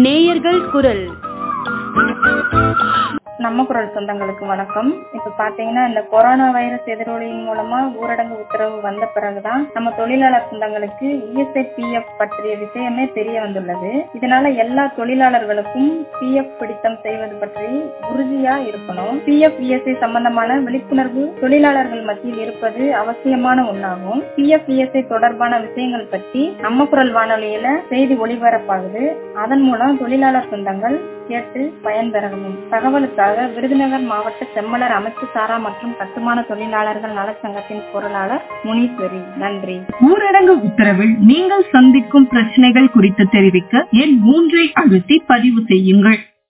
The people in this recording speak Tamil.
நேயர்கள் குரல் நம்ம குரல் சொந்தங்களுக்கு வணக்கம் இப்ப பாத்தீங்கன்னா இந்த கொரோனா வைரஸ் எதிரொலியின் மூலமா ஊரடங்கு உத்தரவு வந்த பிறகுதான் நம்ம தொழிலாளர் சொந்தங்களுக்கு இஎஸ்ஐ பிஎஃப் பற்றிய விஷயமே தெரிய வந்துள்ளது இதனால எல்லா தொழிலாளர்களுக்கும் பிஎஃப் பிடித்தம் செய்வது பற்றி உறுதியா இருக்கணும் பிஎஃப் இஎஸ்ஐ சம்பந்தமான விழிப்புணர்வு தொழிலாளர்கள் மத்தியில் இருப்பது அவசியமான ஒன்றாகும் பிஎஃப் இஎஸ்ஐ தொடர்பான விஷயங்கள் பற்றி நம்ம குரல் வானொலியில செய்தி ஒளிபரப்பாகுது அதன் மூலம் தொழிலாளர் சொந்தங்கள் கேட்டு பயன்பெறவும் தகவலுக்காக விருதுநகர் மாவட்ட செம்மலர் அமைப்பு சாரா மற்றும் கட்டுமான தொழிலாளர்கள் நலச்சங்கத்தின் பொருளாளர் முனீஸ்வரி நன்றி ஊரடங்கு உத்தரவில் நீங்கள் சந்திக்கும் பிரச்சனைகள் குறித்து தெரிவிக்க எண் மூன்றை அழுத்தி பதிவு செய்யுங்கள்